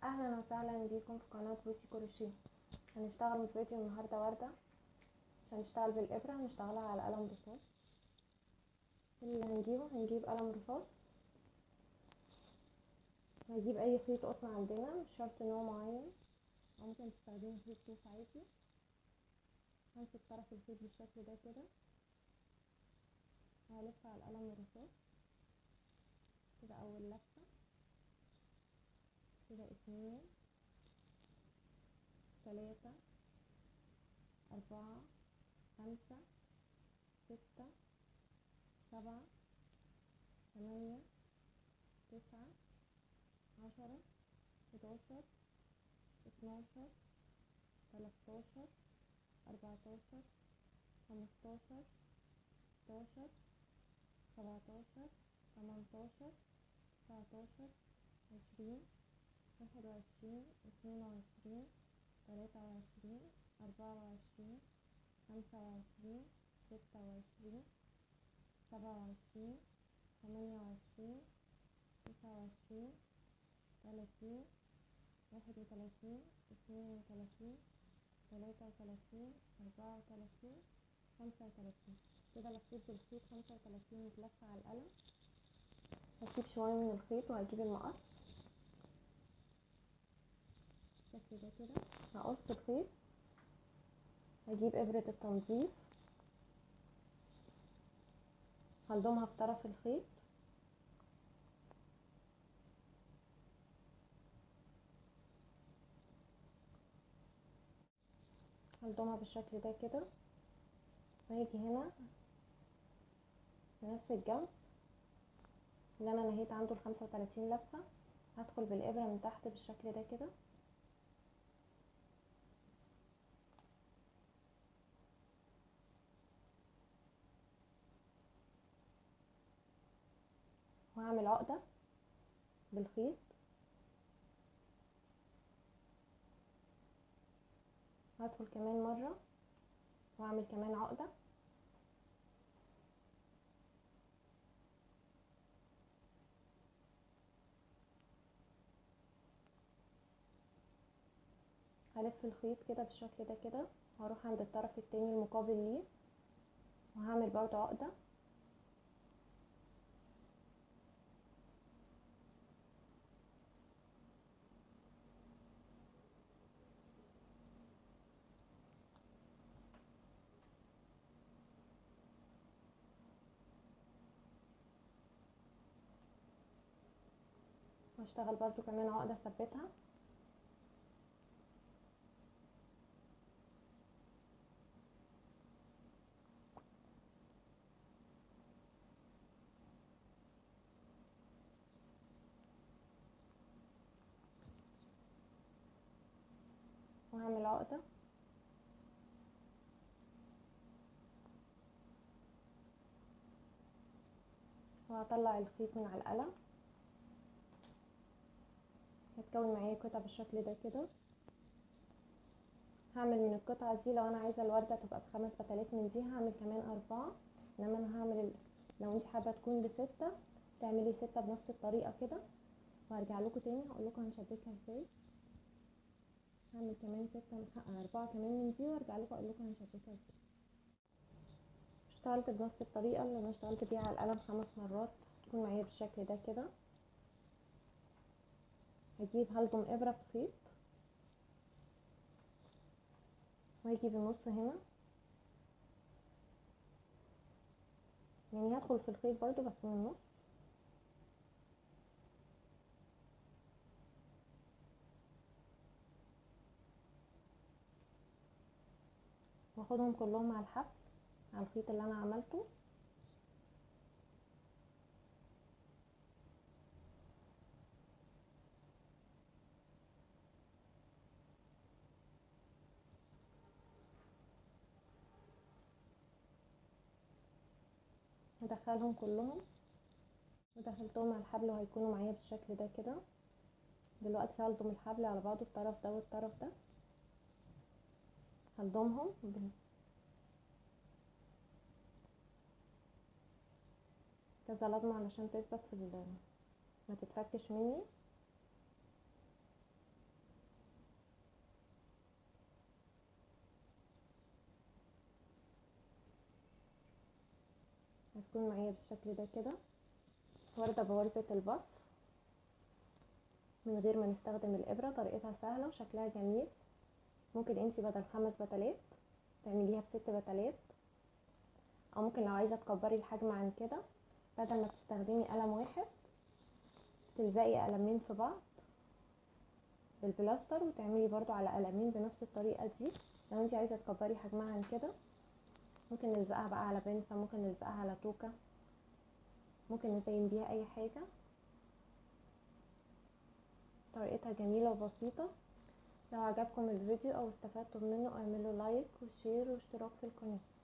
اهلا وسهلا بيكم في قناة بوتي كروشيه هنشتغل في فيديو النهاردة وردة مش هنشتغل بالابرة هنشتغلها على قلم رصاص اللي هنجيبه هنجيب قلم رصاص هنجيب اي خيط قطن عندنا مش شرط نوع معين او ممكن تستخدمي خيط صوف عادي همسك طرف الخيط بالشكل ده كده وهلف على القلم الرصاص كده اول لفة كده اتنين تلاتة أربعة خمسة ستة سبعة تمانية تسعة عشرة حداشر اتناشر تلاتاشر أربعتاشر خمستاشر ستاشر سبعتاشر تمنتاشر تسعتاشر عشرين واحد وعشرين اتنين وعشرين تلاتة وعشرين أربعة وعشرين خمسة وعشرين ستة وعشرين سبعة وعشرين تمانية وعشرين تسعة وعشرين تلاتين واحد وتلاتين اتنين وتلاتين تلاتة وتلاتين أربعة وتلاتين خمسة وتلاتين كده لفيت بالخيط خمسة وتلاتين متلفة على القلم هسيب شوية من الخيط وهجيب المقص بالشكل ده كده هقص الخيط هجيب ابرة التنظيف هلضمها في طرف الخيط هلضمها بالشكل ده كده وهاجي هنا في نفس الجنب اللي انا نهيت عنده الخمسة وتلاتين لفة هدخل بالابرة من تحت بالشكل ده كده وهعمل عقدة بالخيط هدخل كمان مرة واعمل كمان عقدة هلف الخيط كده بالشكل ده كده هروح عند الطرف التاني المقابل ليه وهعمل برضو عقدة واشتغل برضو كمان عقدة اثبتها وهعمل عقدة وهطلع الخيط من على القلم هتكون معايا قطعة بالشكل ده كده هعمل من القطعة دي لو انا عايزة الوردة تبقى بخمس فتلات من دي هعمل كمان اربعة انما انا هعمل ال... لو انت حابة تكون بستة تعملي ستة بنفس الطريقة كده وهرجع لكم تاني هقول لكم هنشبكها ازاي هعمل كمان ستة اربعة كمان من دي وارجع لكم اقول لكم هنشبكها ازاي اشتغلت بنفس الطريقة اللي انا اشتغلت بيها على القلم خمس مرات تكون معايا بالشكل ده كده هجيب هلضم ابرة في خيط وهجي بالنص هنا يعني هدخل في الخيط برضو بس من النص واخدهم كلهم على الحبل على الخيط اللي انا عملته هدخلهم كلهم ودخلتهم على الحبل وهيكونوا معايا بالشكل ده كده دلوقتي هلضم الحبل على بعضه الطرف ده والطرف ده هلضمهم كذا لضمة علشان تثبت في ما تتفكش مني بتكون معايا بالشكل ده كده واردة بغرزة البط من غير ما نستخدم الابرة طريقتها سهلة وشكلها جميل ممكن انتي بدل خمس بتلات تعمليها بست بتلات او ممكن لو عايزة تكبري الحجم عن كده بدل ما تستخدمي قلم واحد تلزقي قلمين في بعض بالبلاستر وتعملي برضو على قلمين بنفس الطريقة دي لو انتي عايزة تكبري حجمها عن كده ممكن نلزقها بقى على بنسة ممكن نلزقها على توكة ممكن نزين بيها اي حاجة طريقتها جميلة وبسيطة لو عجبكم الفيديو او استفدتم منه اعملوا لايك وشير واشتراك في القناة